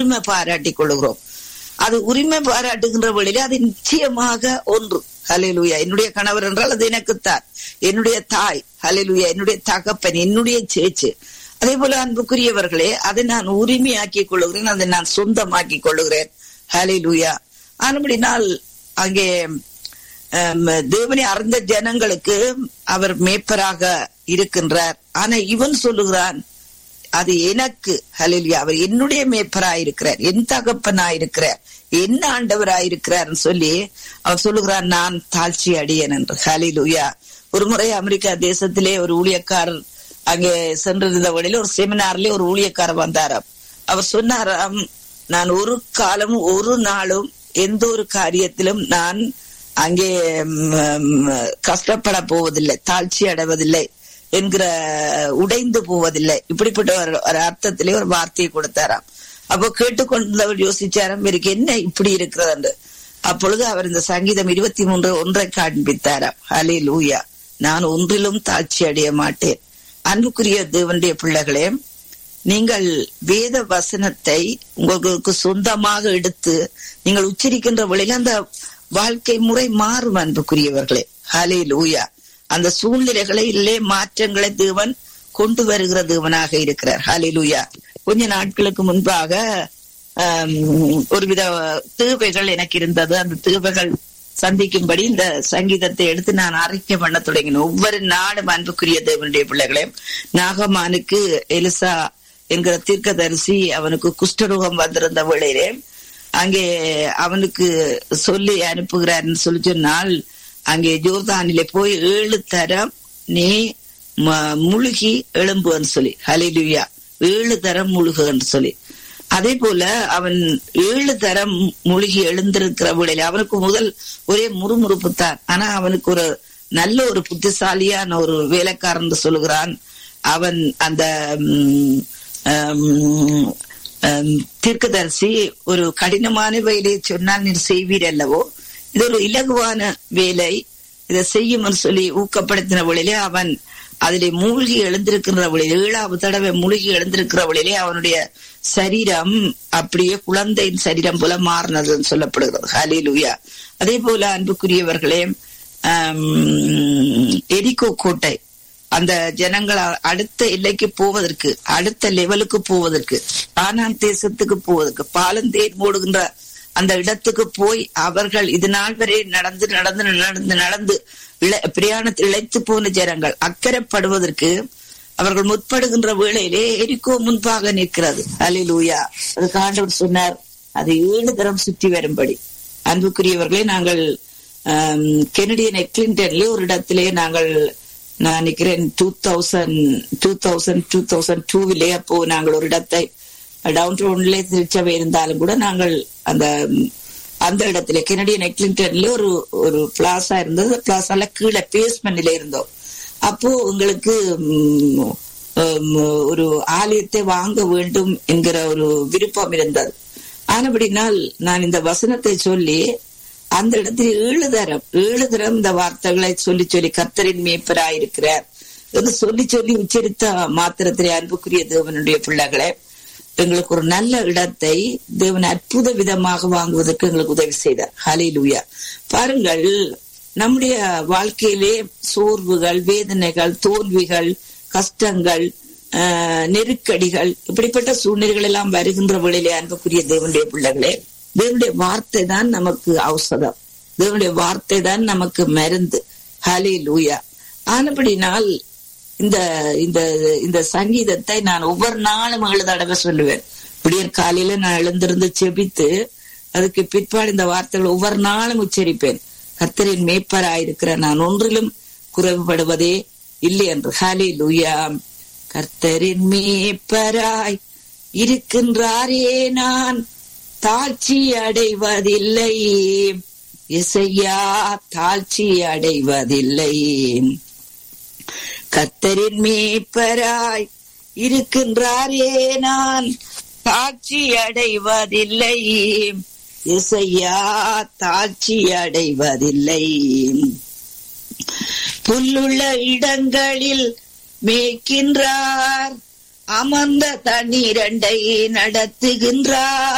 உரிமை பாராட்டிக் கொள்கிறோம் அது உரிமை பாராட்டுகின்ற வழியில அது நிச்சயமாக ஒன்று ஹalleluya என்னுடைய கணவர் என்றால் அது எனக்குத்தான் என்னுடைய தாய் ஹalleluya என்னுடைய தகப்பன் என்னுடைய சேச்சு அதே போல அன்புக்குரியவர்களே அதை நான் உரிமையாக்கிக் கொள்ளுகிறேன் அதை நான் சொந்தமாக்கிக் கொள்ளுகிறேன் ஹalleluya ஆனபடினால் அங்கே ஆம், தேவனை அறிந்த ஜனங்களுக்கு அவர் மேய்ப்பராக இருக்கின்றார் ஆனா இவன் சொல்லுகிறான் அது எனக்கு ஹலிலியா அவர் என்னுடைய மேய்ப்பராயிருக்கிறார் என் தகப்பனாயிருக்கிறார் என்ன ஆண்டவராயிருக்கிறார் சொல்லி அவர் சொல்லுகிறார் நான் தாழ்ச்சி அடியேன் என்று ஹலிலுயா ஒரு முறை அமெரிக்கா தேசத்திலே ஒரு ஊழியக்காரர் அங்கே சென்றிருந்த வழியில ஒரு செமினார்ல ஒரு ஊழியக்காரர் வந்தாராம் அவர் சொன்னாராம் நான் ஒரு காலமும் ஒரு நாளும் எந்த ஒரு காரியத்திலும் நான் அங்கே ம், ம், கஷ்டப்பட போவதில்லை தாழ்ச்சி அடைவதில்லை என்கிற உடைந்து போவதில்லை இப்படிப்பட்ட ஒரு ஒரு அர்த்தத்திலே ஒரு வார்த்தையை கொடுத்தாராம் அப்போ கேட்டுக்கொண்டவர் யோசிச்சாராம் இவருக்கு என்ன இப்படி இருக்கிறது என்று அப்பொழுது அவர் இந்த சங்கீதம் இருபத்தி மூன்று ஒன்றை காண்பித்தாராம் ஹலே லூயா நான் ஒன்றிலும் தாழ்ச்சி அடைய மாட்டேன் அன்புக்குரிய தேவனுடைய பிள்ளைகளே நீங்கள் வேத வசனத்தை உங்களுக்கு சொந்தமாக எடுத்து நீங்கள் உச்சரிக்கின்ற வழியில அந்த வாழ்க்கை முறை மாறும் அன்புக்குரியவர்களே ஹலே லூயா அந்த சூழ்நிலைகளிலே மாற்றங்களை தேவன் கொண்டு வருகிற தேவனாக இருக்கிறார் ஹலே லூயா கொஞ்ச நாட்களுக்கு முன்பாக ஆம், ஒருவித தேவைகள் எனக்கு இருந்தது அந்த தேவைகள் சந்திக்கும்படி இந்த சங்கீதத்தை எடுத்து நான் அறிக்கை பண்ண தொடங்கினேன் ஒவ்வொரு நாடும் அன்புக்குரிய தேவனுடைய பிள்ளைகளே நாகமானுக்கு எலிசா என்கிற தீர்க்கதரிசி அவனுக்கு குஷ்டரோகம் வந்திருந்த வேளையிலே அங்கே அவனுக்கு சொல்லி அனுப்புகிறார்னு சொல்லி சொன்னால் அங்கே ஜோர்தானிலே போய் ஏழு தரம் நீ ம- முழுகி எழும்புன்னு சொல்லி ஹலிலுயா ஏழு தரம் முழுகுன்னு சொல்லி அதே போல அவன் ஏழு தரம் முழுகி எழுந்திருக்கிற வேளையில அவனுக்கு முதல் ஒரே முறுமுறுப்பு தான் ஆனா அவனுக்கு ஒரு நல்ல ஒரு புத்திசாலியான ஒரு வேலைக்காரன் சொல்லுகிறான் அவன் அந்த ம், ஆம், ஆம், தீர்க்கதரிசி ஒரு கடினமான வேலையை சொன்னால் நீர் செய்வீர் அல்லவோ இது ஒரு இலகுவான வேலை இதை செய்யும்னு சொல்லி ஊக்கப்படுத்தின வழியிலே அவன் அதிலே மூழ்கி எழுந்திருக்கிற வழியிலே ஏழாவது தடவை மூழ்கி எழுந்திருக்கிற வழியிலே அவனுடைய சரீரம் அப்படியே குழந்தையின் சரீரம் போல மாறினதுன்னு சொல்லப்படுகிறது ஹலிலுயா அதே போல அன்புக்குரியவர்களே ஆம், எரிகோ கோட்டை அந்த ஜனங்கள் அ- அடுத்த எல்லைக்கு போவதற்கு அடுத்த லெவலுக்கு போவதற்கு ஆனான் தேசத்துக்கு போவதற்கு பாலந்தேர் மூடுகின்ற அந்த இடத்துக்கு போய் அவர்கள் இது நாள் வரை நடந்து நடந்து நடந்து நடந்து இழ- பிரயாணத்தில் இழைத்து போன ஜனங்கள் அக்கறைப்படுவதற்கு அவர்கள் முற்படுகின்ற வேளையிலே எரிக்கோ முன்பாக நிற்கிறது அலிலூயா அதுக்கு ஆண்டவர் சொன்னார் அதை ஏழு தரம் சுற்றி வரும்படி அன்புக்குரியவர்களே நாங்கள் ஆம், கெனடியன் எக்லிண்டன்ல ஒரு இடத்திலே நாங்கள் நான் நினைக்கிறேன் two thousand two thousand two thousand டூவிலே அப்போ நாங்கள் ஒரு இடத்தை டவுன் டவுன்ல திருச்சபை இருந்தாலும் கூட நாங்கள் அந்த ம், அந்த இடத்துல கெனடியன் எக்லிண்டன்ல ஒரு ஒரு பிளாசா இருந்தது பிளாசால கீழே பேஸ்மெண்ட்ல இருந்தோம் அப்போ உங்களுக்கு ம், ம், ஒரு ஆலயத்தை வாங்க வேண்டும் என்கிற ஒரு விருப்பம் இருந்தது ஆனபடினால் நான் இந்த வசனத்தை சொல்லி அந்த இடத்தில் ஏழு தரம் ஏழு தரம் இந்த வார்த்தைகளை சொல்லி சொல்லி கர்த்தரின் மேய்ப்பராயிருக்கிறார் என்று சொல்லி சொல்லி உச்சரித்த மாத்திரத்திலே அன்புக்குரிய தேவனுடைய பிள்ளைகளே எங்களுக்கு ஒரு நல்ல இடத்தை தேவன் அற்புத விதமாக வாங்குவதற்கு எங்களுக்கு உதவி செய்தார் ஹலிலூயா பாருங்கள் நம்முடைய வாழ்க்கையிலே சோர்வுகள் வேதனைகள் தோல்விகள் கஷ்டங்கள் ஆஹ், நெருக்கடிகள் இப்படிப்பட்ட சூழ்நிலைகள் எல்லாம் வருகின்ற வேளையிலே அன்புக்குரிய தேவனுடைய பிள்ளைகளே தேவனுடைய வார்த்தை தான் நமக்கு ஔஷதம் தேவனுடைய வார்த்தை தான் நமக்கு மருந்து ஹலே லூயா ஆனபடினால் இந்த இந்த இந்த சங்கீதத்தை நான் ஒவ்வொரு நாளும் ஏழு தடவை சொல்லுவேன் விடியற் காலையில நான் எழுந்திருந்து செபித்து அதுக்கு பிற்பாடு இந்த வார்த்தைகள் ஒவ்வொரு நாளும் உச்சரிப்பேன் கர்த்தரின் மேய்ப்பராயிருக்கிற நான் ஒன்றிலும் குறைவுபடுவதே இல்லை என்று ஹாலே லூயா கர்த்தரின் மேய்ப்பராய் இருக்கின்றாரே நான் தாழ்ச்சி அடைவதில்லை இசையா தாழ்ச்சி அடைவதில்லை கத்தரின் மேய்ப்பராய் இருக்கின்றாரே நான் தாட்சி அடைவதில்லை இசையா தாட்சி அடைவதில்லை புல்லுள்ள இடங்களில் மேய்க்கின்றார் அமர்ந்த தண்ணீரண்டை நடத்துகின்றார்